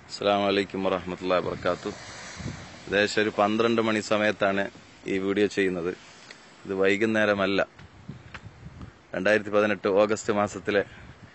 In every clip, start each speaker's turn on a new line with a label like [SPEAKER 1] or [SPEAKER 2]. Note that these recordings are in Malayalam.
[SPEAKER 1] അസ്സാം വലൈക്കും വറഹമത്തല്ലാ വർക്കാത്തു ഏകദേശം ഒരു പന്ത്രണ്ട് മണി സമയത്താണ് ഈ വീഡിയോ ചെയ്യുന്നത് ഇത് വൈകുന്നേരമല്ല രണ്ടായിരത്തി പതിനെട്ട് ഓഗസ്റ്റ് മാസത്തിലെ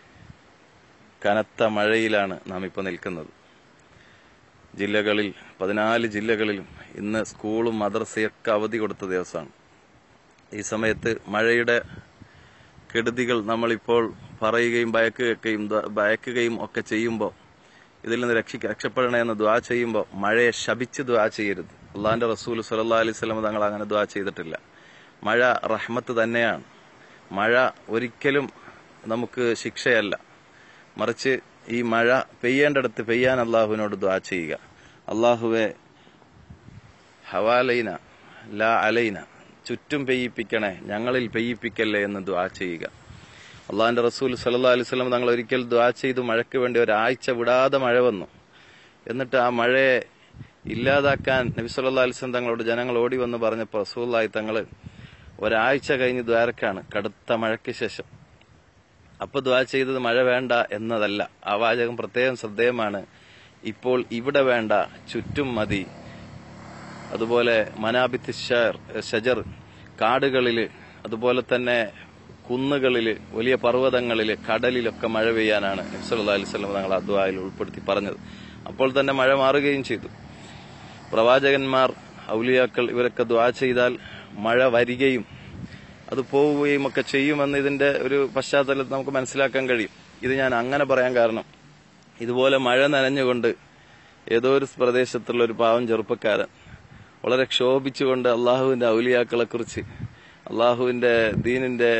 [SPEAKER 1] കനത്ത മഴയിലാണ് നാം ഇപ്പോൾ നിൽക്കുന്നത് ജില്ലകളിൽ പതിനാല് ജില്ലകളിലും ഇന്ന് സ്കൂളും മദ്രസയൊക്കെ അവധി കൊടുത്ത ദിവസമാണ് ഈ സമയത്ത് മഴയുടെ കെടുതികൾ നമ്മളിപ്പോൾ പറയുകയും ഭയക്കുകയും ഭയക്കുകയും ഒക്കെ ചെയ്യുമ്പോൾ ഇതിൽ നിന്ന് രക്ഷി രക്ഷപ്പെടണേ എന്ന് ദ്വാ ചെയ്യുമ്പോൾ മഴയെ ശപിച്ച് ദ്വാ ചെയ്യരുത് അള്ളാന്റെ റസൂൽ സല്ലാ അലൈഹി സ്വലം തങ്ങൾ അങ്ങനെ ദ്വാ ചെയ്തിട്ടില്ല മഴ റഹ്മത്ത് തന്നെയാണ് മഴ ഒരിക്കലും നമുക്ക് ശിക്ഷയല്ല മറിച്ച് ഈ മഴ പെയ്യേണ്ടടുത്ത് പെയ്യാൻ അള്ളാഹുവിനോട് ദ്വാ ചെയ്യുക അള്ളാഹുവെ ഹവാലൈന ലാ അലൈന ചുറ്റും പെയ്യിപ്പിക്കണേ ഞങ്ങളിൽ പെയ്യിപ്പിക്കല്ലേ എന്ന് ദ്വാ ചെയ്യുക അള്ളാഹിന്റെ റസൂൽ സല്ലാ അലൈഹി സ്വലം തങ്ങൾ ഒരിക്കൽ ദ്വാ ചെയ്തു മഴയ്ക്ക് വേണ്ടി ഒരാഴ്ച വിടാതെ മഴ വന്നു എന്നിട്ട് ആ മഴയെ ഇല്ലാതാക്കാൻ നബി സല്ലാ അലിസ്ലം തങ്ങളോട് ജനങ്ങൾ ഓടി വന്ന് പറഞ്ഞപ്പോൾ റസൂല്ലായി തങ്ങള് ഒരാഴ്ച കഴിഞ്ഞ് ദ്വാരക്കാണ് കടുത്ത മഴയ്ക്ക് ശേഷം അപ്പൊ ദ്വാ ചെയ്തത് മഴ വേണ്ട എന്നതല്ല ആ വാചകം പ്രത്യേകം ശ്രദ്ധേയമാണ് ഇപ്പോൾ ഇവിടെ വേണ്ട ചുറ്റും മതി അതുപോലെ മനാബിത്ത് ഷജർ കാടുകളില് അതുപോലെ തന്നെ കുന്നുകളില് വലിയ പർവ്വതങ്ങളില് കടലിലൊക്കെ മഴ പെയ്യാനാണ് നബ്സല്ലാ അലിസ്ലം തങ്ങൾ അദ്വായിൽ ഉൾപ്പെടുത്തി പറഞ്ഞത് അപ്പോൾ തന്നെ മഴ മാറുകയും ചെയ്തു പ്രവാചകന്മാർ ഔലിയാക്കൾ ഇവരൊക്കെ ദ്വാ ചെയ്താൽ മഴ വരികയും അത് പോവുകയും ഒക്കെ ചെയ്യുമെന്ന് ഇതിന്റെ ഒരു പശ്ചാത്തലത്തിൽ നമുക്ക് മനസ്സിലാക്കാൻ കഴിയും ഇത് ഞാൻ അങ്ങനെ പറയാൻ കാരണം ഇതുപോലെ മഴ നനഞ്ഞുകൊണ്ട് ഏതോ ഒരു പ്രദേശത്തുള്ള ഒരു പാവം ചെറുപ്പക്കാരൻ വളരെ ക്ഷോഭിച്ചുകൊണ്ട് അള്ളാഹുവിന്റെ ഔലിയാക്കളെ കുറിച്ച് അള്ളാഹുവിന്റെ ദീനിന്റെ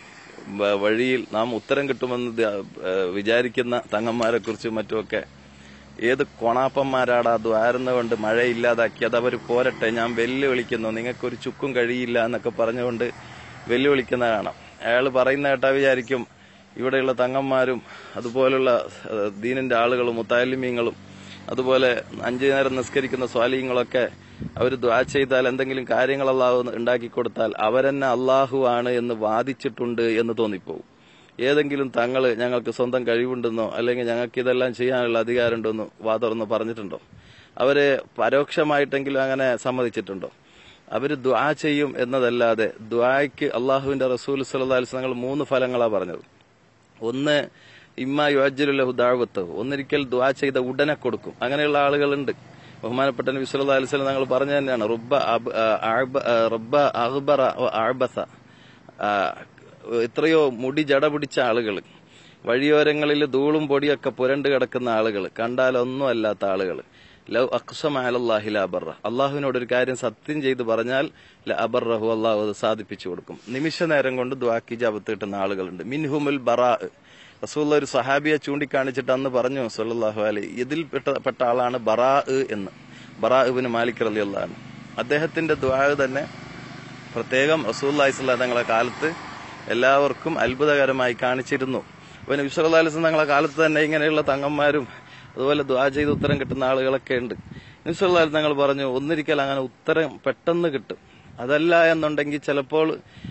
[SPEAKER 1] വഴിയിൽ നാം ഉത്തരം കിട്ടുമെന്ന് വിചാരിക്കുന്ന തങ്ങന്മാരെ കുറിച്ചും മറ്റുമൊക്കെ ഏത് കൊണാപ്പന്മാരാടാ ദ്വാരുന്നകൊണ്ട് മഴ ഇല്ലാതാക്കി അത് അവർ പോരട്ടെ ഞാൻ വെല്ലുവിളിക്കുന്നു നിങ്ങൾക്കൊരു ചുക്കും കഴിയില്ല എന്നൊക്കെ പറഞ്ഞുകൊണ്ട് വെല്ലുവിളിക്കുന്ന കാണാം അയാൾ പറയുന്ന കേട്ടാ വിചാരിക്കും ഇവിടെയുള്ള തങ്ങന്മാരും അതുപോലുള്ള ദീനിന്റെ ആളുകളും മുത്താലിമീങ്ങളും അതുപോലെ അഞ്ചു നേരം നിസ്കരിക്കുന്ന സ്വാലിയങ്ങളൊക്കെ അവർ ദ്വാ ചെയ്താൽ എന്തെങ്കിലും കാര്യങ്ങൾ അള്ളാഹു ഉണ്ടാക്കി കൊടുത്താൽ അവരെന്നെ അള്ളാഹു ആണ് എന്ന് വാദിച്ചിട്ടുണ്ട് എന്ന് തോന്നിപ്പോവും ഏതെങ്കിലും തങ്ങള് ഞങ്ങൾക്ക് സ്വന്തം കഴിവുണ്ടെന്നോ അല്ലെങ്കിൽ ഞങ്ങൾക്ക് ഇതെല്ലാം ചെയ്യാനുള്ള അധികാരമുണ്ടെന്നോ വാതുറന്ന് പറഞ്ഞിട്ടുണ്ടോ അവര് പരോക്ഷമായിട്ടെങ്കിലും അങ്ങനെ സമ്മതിച്ചിട്ടുണ്ടോ അവര് ദ്വാ ചെയ്യും എന്നതല്ലാതെ ദ്വായ്ക്ക് അള്ളാഹുവിന്റെ റസൂൽ സല്ലാ അലിസ് മൂന്ന് ഫലങ്ങളാണ് പറഞ്ഞത് ഒന്ന് ഇമ്മ യുവജുലഹു ദാഴ്വത്ത് ഒന്നിരിക്കൽ ദ്വാ ചെയ്ത ഉടനെ കൊടുക്കും അങ്ങനെയുള്ള ആളുകളുണ്ട് ബഹുമാനപ്പെട്ട നബി സല്ലല്ലാഹു അലൈഹി വസല്ലം തങ്ങൾ പറഞ്ഞു തന്നെയാണ് റുബ്ബ റബ്ബ അഹ്ബറ അഅബസ എത്രയോ മുടി ജട പിടിച്ച ആളുകൾ വഴിയോരങ്ങളിൽ ധൂളും പൊടിയൊക്കെ പുരണ്ട് കിടക്കുന്ന ആളുകൾ കണ്ടാൽ ഒന്നും അല്ലാത്ത ആളുകൾ ലവ് അക്സം അലല്ലാഹി അബറ അള്ളാഹുവിനോട് ഒരു കാര്യം സത്യം ചെയ്ത് പറഞ്ഞാൽ അബർറഹു അള്ളാഹു അത് സാധിപ്പിച്ചു കൊടുക്കും നിമിഷ നേരം കൊണ്ട് ദ്വാക്കി ജാപത്ത് കിട്ടുന്ന ആളുകളുണ്ട് മിൻഹുമുൽ ബറാ റസൂള്ള ഒരു സഹാബിയെ ചൂണ്ടിക്കാണിച്ചിട്ട് അന്ന് പറഞ്ഞു സല്ലാഹു അലി ഇതിൽ പെട്ട ആളാണ് ബറാ എന്ന് ബറാ ഇബിന് മാലിക് അലി അള്ളഹാണ് അദ്ദേഹത്തിന്റെ ദ്വാ തന്നെ പ്രത്യേകം റസൂല്ലാഹി സ്വല്ലാ തങ്ങളെ കാലത്ത് എല്ലാവർക്കും അത്ഭുതകരമായി കാണിച്ചിരുന്നു അപ്പൊ നബി സല്ലാ അലിസ് തങ്ങളെ കാലത്ത് തന്നെ ഇങ്ങനെയുള്ള തങ്ങന്മാരും അതുപോലെ ദ്വാ ചെയ്ത് ഉത്തരം കിട്ടുന്ന ആളുകളൊക്കെ ഉണ്ട് നബി സല്ലാ തങ്ങൾ പറഞ്ഞു ഒന്നിരിക്കൽ അങ്ങനെ ഉത്തരം പെട്ടെന്ന് കിട്ടും അതല്ല എന്നുണ്ടെങ്കിൽ ചിലപ്പോൾ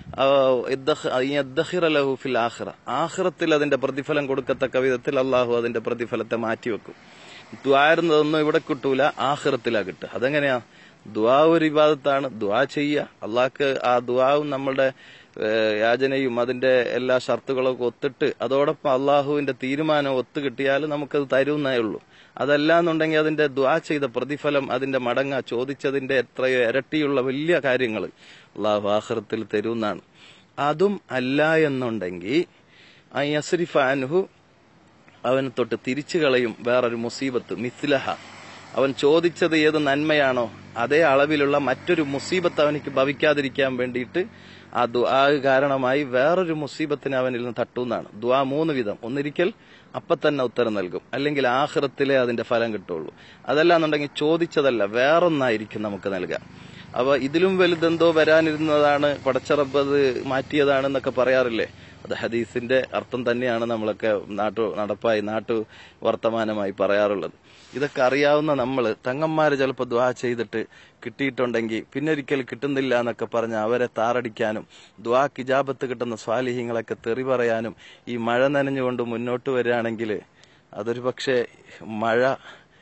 [SPEAKER 1] ലഹുഫിൽ ആഖിറ ആഖിറത്തിൽ അതിന്റെ പ്രതിഫലം കൊടുക്കത്തക്ക വിധത്തിൽ അള്ളാഹു അതിന്റെ പ്രതിഫലത്തെ മാറ്റിവെക്കും ദ്വാരുന്നതൊന്നും ഇവിടെ കിട്ടൂല ആഖിറത്തിലാ കിട്ടുക അതെങ്ങനെയാ ദ്വാ ഒരു വിവാദത്താണ് ദ്വാ ചെയ്യുക അള്ളാഹ്ക്ക് ആ ദ്വാവും നമ്മളുടെ യാചനയും അതിന്റെ എല്ലാ ഷർത്തുകളൊക്കെ ഒത്തിട്ട് അതോടൊപ്പം അള്ളാഹുവിന്റെ തീരുമാനം ഒത്തു കിട്ടിയാൽ നമുക്കത് തരുന്നേ ഉള്ളൂ അതല്ല എന്നുണ്ടെങ്കിൽ അതിന്റെ ദ്വാ ചെയ്ത പ്രതിഫലം അതിന്റെ മടങ്ങ ചോദിച്ചതിന്റെ എത്രയോ ഇരട്ടിയുള്ള വലിയ കാര്യങ്ങൾ അള്ളാഹു ആഹ്റത്തിൽ തരുന്നാണ് അതും അല്ല എന്നുണ്ടെങ്കിൽ യസ്രിഫ അൻഹു അവന് തൊട്ട് തിരിച്ചു കളയും വേറൊരു മുസീബത്ത് മിസ്ലഹ അവൻ ചോദിച്ചത് ഏത് നന്മയാണോ അതേ അളവിലുള്ള മറ്റൊരു മുസീബത്ത് അവനിക്ക് ഭവിക്കാതിരിക്കാൻ വേണ്ടിയിട്ട് ആ ദുആ കാരണമായി വേറൊരു മുസീബത്തിന് അവനിൽ നിന്ന് തട്ടുന്നതാണ് ദുആ മൂന്ന് വിധം ഒന്നിരിക്കൽ അപ്പൊ തന്നെ ഉത്തരം നൽകും അല്ലെങ്കിൽ ആഹ്റത്തിലെ അതിന്റെ ഫലം കിട്ടുള്ളൂ അതല്ല എന്നുണ്ടെങ്കിൽ ചോദിച്ചതല്ല വേറൊന്നായിരിക്കും നമുക്ക് നൽകാം അപ്പൊ ഇതിലും വലുതെന്തോ വരാനിരുന്നതാണ് പടച്ചറബത് മാറ്റിയതാണെന്നൊക്കെ പറയാറില്ലേ അത് ഹദീസിന്റെ അർത്ഥം തന്നെയാണ് നമ്മളൊക്കെ നാട്ടു നടപ്പായി നാട്ടു വർത്തമാനമായി പറയാറുള്ളത് ഇതൊക്കെ അറിയാവുന്ന നമ്മൾ തങ്ങന്മാര് ചിലപ്പോൾ ദ്വാ ചെയ്തിട്ട് കിട്ടിയിട്ടുണ്ടെങ്കിൽ പിന്നൊരിക്കൽ കിട്ടുന്നില്ല എന്നൊക്കെ പറഞ്ഞ് അവരെ താറടിക്കാനും ദ്വാ കിജാബത്ത് കിട്ടുന്ന സ്വാലിഹ്യങ്ങളൊക്കെ തെറി പറയാനും ഈ മഴ നനഞ്ഞുകൊണ്ട് മുന്നോട്ട് വരികയാണെങ്കിൽ അതൊരു പക്ഷേ മഴ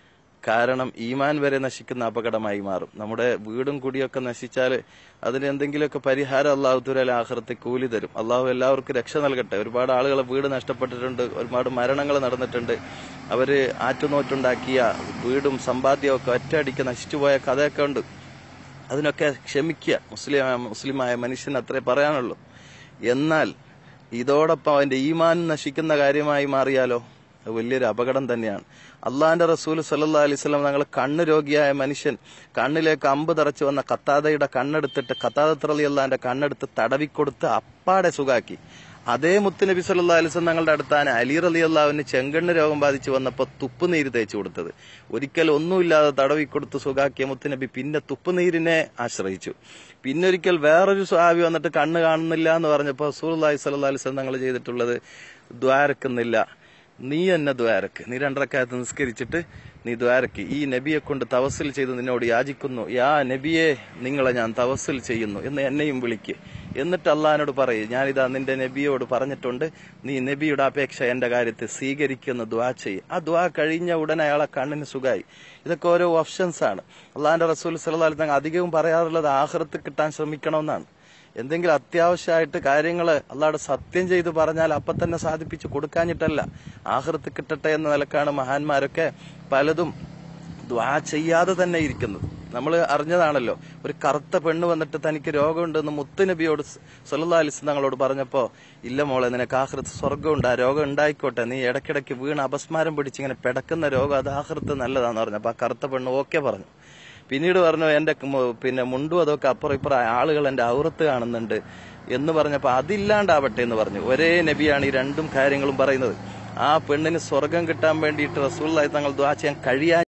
[SPEAKER 1] കാരണം ഈമാൻ വരെ നശിക്കുന്ന അപകടമായി മാറും നമ്മുടെ വീടും കുടിയൊക്കെ നശിച്ചാൽ അതിന് എന്തെങ്കിലുമൊക്കെ പരിഹാരം അള്ളാഹു തുരൽ ആഹ്റത്തെ കൂലി തരും അള്ളാഹു എല്ലാവർക്കും രക്ഷ നൽകട്ടെ ഒരുപാട് ആളുകളെ വീട് നഷ്ടപ്പെട്ടിട്ടുണ്ട് ഒരുപാട് മരണങ്ങൾ നടന്നിട്ടുണ്ട് അവര് ആറ്റുനോറ്റുണ്ടാക്കിയ വീടും സമ്പാദ്യവും ഒക്കെ ഒറ്റയടിക്ക് നശിച്ചുപോയ കഥയൊക്കെ ഉണ്ട് അതിനൊക്കെ ക്ഷമിക്കുക മുസ്ലിം മുസ്ലിമായ മനുഷ്യന് അത്രേ പറയാനുള്ളൂ എന്നാൽ ഇതോടൊപ്പം അവന്റെ ഈമാൻ നശിക്കുന്ന കാര്യമായി മാറിയാലോ അത് വലിയൊരു അപകടം തന്നെയാണ് അള്ളാന്റെ റസൂൽ സല്ലാ അലൈവല്ലം ഞങ്ങൾ കണ്ണ് രോഗിയായ മനുഷ്യൻ കണ്ണിലേക്ക് അമ്പ് തറച്ചു വന്ന കത്താതയുടെ കണ്ണെടുത്തിട്ട് കത്താതത്രലി അള്ളാന്റെ കണ്ണെടുത്ത് തടവിക്കൊടുത്ത് അപ്പാടെ സുഖാക്കി അതേ മുത്തുനബി സല്ലാ അലിസ്ലം തങ്ങളുടെ അടുത്താണ് അലി റലി അള്ളാഹുവിന് ചെങ്കണ്ണ് രോഗം ബാധിച്ചു വന്നപ്പോൾ തുപ്പുനീര് തേച്ചു കൊടുത്തത് ഒരിക്കൽ ഒന്നുമില്ലാതെ തടവിക്കൊടുത്ത് സുഖാക്കിയ മുത്തുനബി പിന്നെ തുപ്പുനീരിനെ ആശ്രയിച്ചു പിന്നെ ഒരിക്കൽ വേറൊരു സ്വാവി വന്നിട്ട് കണ്ണ് കാണുന്നില്ല എന്ന് പറഞ്ഞപ്പോൾ സൂർലായി സല്ലാ അലിസ്ലം തങ്ങൾ ചെയ്തിട്ടുള്ളത് ദ്വാരക്കുന്നില്ല നീ എന്നെ ദ്വാരക്ക് നീ രണ്ടരക്കാലത്ത് നിസ്കരിച്ചിട്ട് നീ ദ്വാരക്ക് ഈ നബിയെ കൊണ്ട് തവസ്സിൽ ചെയ്ത് നിന്നോട് യാചിക്കുന്നു യാ നബിയെ നിങ്ങളെ ഞാൻ തവസ്സിൽ ചെയ്യുന്നു എന്ന് എന്നെയും വിളിക്ക് എന്നിട്ട് അള്ളഹാനോട് പറയും ഞാനിതാ നിന്റെ നബിയോട് പറഞ്ഞിട്ടുണ്ട് നീ നബിയുടെ അപേക്ഷ എന്റെ കാര്യത്തിൽ സ്വീകരിക്കുന്ന ദ്വാ ചെയ്യും ആ ദ്വാ കഴിഞ്ഞ ഉടനെ അയാളെ കണ്ണിന് സുഖമായി ഇതൊക്കെ ഓരോ ഓപ്ഷൻസ് ആണ് അള്ളാഹാന്റെ റസൂൽ സലഹ് തങ്ങൾ അധികവും പറയാറുള്ളത് ആഹൃത്ത് കിട്ടാൻ ശ്രമിക്കണമെന്നാണ് എന്തെങ്കിലും അത്യാവശ്യമായിട്ട് കാര്യങ്ങൾ അള്ളാഹുടെ സത്യം ചെയ്ത് പറഞ്ഞാൽ അപ്പൊ തന്നെ സാധിപ്പിച്ച് കൊടുക്കാഞ്ഞിട്ടല്ല ആഹൃത്ത് കിട്ടട്ടെ എന്ന നിലക്കാണ് മഹാന്മാരൊക്കെ പലതും ദ്വാ ചെയ്യാതെ തന്നെ ഇരിക്കുന്നത് നമ്മൾ അറിഞ്ഞതാണല്ലോ ഒരു കറുത്ത പെണ്ണ് വന്നിട്ട് തനിക്ക് രോഗമുണ്ടെന്ന് മുത്തുനബിയോട് സല്ലാ അലിസ് തങ്ങളോട് പറഞ്ഞപ്പോ ഇല്ല മോളെ നിനക്ക് ആഹൃത്ത് സ്വർഗമുണ്ട് ആ രോഗം ഉണ്ടായിക്കോട്ടെ നീ ഇടയ്ക്കിടയ്ക്ക് വീണ് അപസ്മാരം പിടിച്ചിങ്ങനെ പെടക്കുന്ന രോഗം അത് ആഹൃത്ത് നല്ലതാന്ന് പറഞ്ഞു അപ്പൊ ആ കറുത്ത പെണ്ണ് ഓക്കെ പറഞ്ഞു പിന്നീട് പറഞ്ഞു എന്റെ മു- പിന്നെ മുണ്ടും അതൊക്കെ അപ്പുറം ഇപ്പുറം ആളുകൾ എന്റെ ഔറത്ത് കാണുന്നുണ്ട് എന്ന് പറഞ്ഞപ്പോ അതില്ലാണ്ടാവട്ടെ എന്ന് പറഞ്ഞു ഒരേ നബിയാണ് ഈ രണ്ടും കാര്യങ്ങളും പറയുന്നത് ആ പെണ്ണിന് സ്വർഗം കിട്ടാൻ വേണ്ടിയിട്ട് റസൂള്ളായി തങ്ങൾ ദ്വാ ചെയ്യാൻ കഴിയാൻ